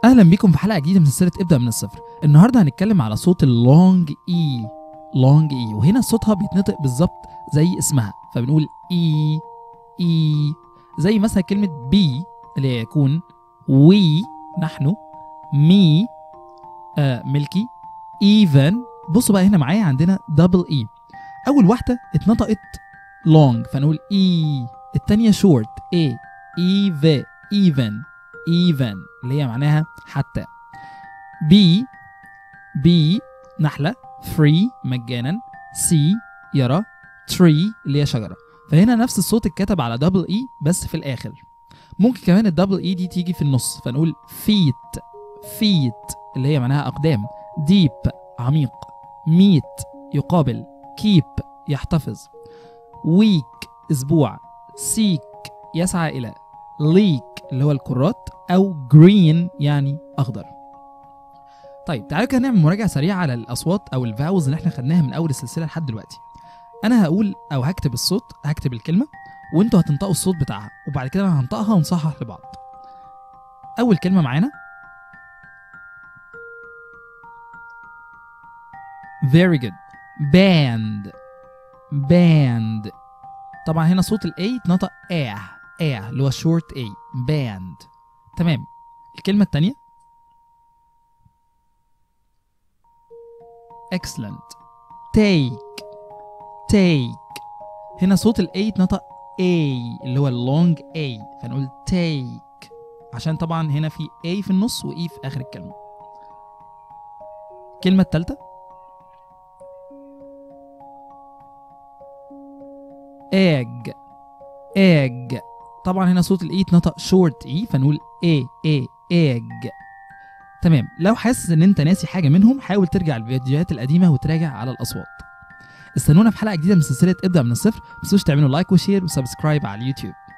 اهلا بيكم في حلقه جديده من سلسله ابدا من الصفر النهارده هنتكلم على صوت اللونج اي لونج اي وهنا صوتها بيتنطق بالظبط زي اسمها فبنقول اي اي زي مثلا كلمه بي اللي هي يكون وي نحن مي آه ملكي ايفن بصوا بقى هنا معايا عندنا دبل اي اول واحده اتنطقت لونج فنقول اي التانية شورت اي ايفي ايفن even اللي هي معناها حتى بي بي نحلة free مجانا سي يرى tree اللي هي شجرة فهنا نفس الصوت اتكتب على دبل اي بس في الاخر ممكن كمان الدبل اي دي تيجي في النص فنقول feet feet اللي هي معناها اقدام deep عميق meet يقابل keep يحتفظ week اسبوع seek يسعى الى leak اللي هو الكرات او green يعني اخضر طيب تعالوا كده نعمل مراجعه سريعه على الاصوات او الفاولز اللي احنا خدناها من اول السلسله لحد دلوقتي انا هقول او هكتب الصوت هكتب الكلمه وانتوا هتنطقوا الصوت بتاعها وبعد كده انا هنطقها ونصحح لبعض اول كلمه معانا very good band band طبعا هنا صوت الاي اتنطق اه اه اللي هو شورت اي باند تمام الكلمة التانية excellent take take هنا صوت الاي اتنطق A اللي هو اللونج A فنقول take عشان طبعا هنا في A في النص و E في آخر الكلمة الكلمة التالتة egg egg طبعا هنا صوت الاي اتنطق شورت اي فنقول اي اي ايج تمام لو حاسس ان انت ناسي حاجه منهم حاول ترجع الفيديوهات القديمه وتراجع على الاصوات استنونا في حلقه جديده من سلسله ابدا من الصفر ما تنسوش تعملوا لايك وشير وسبسكرايب على اليوتيوب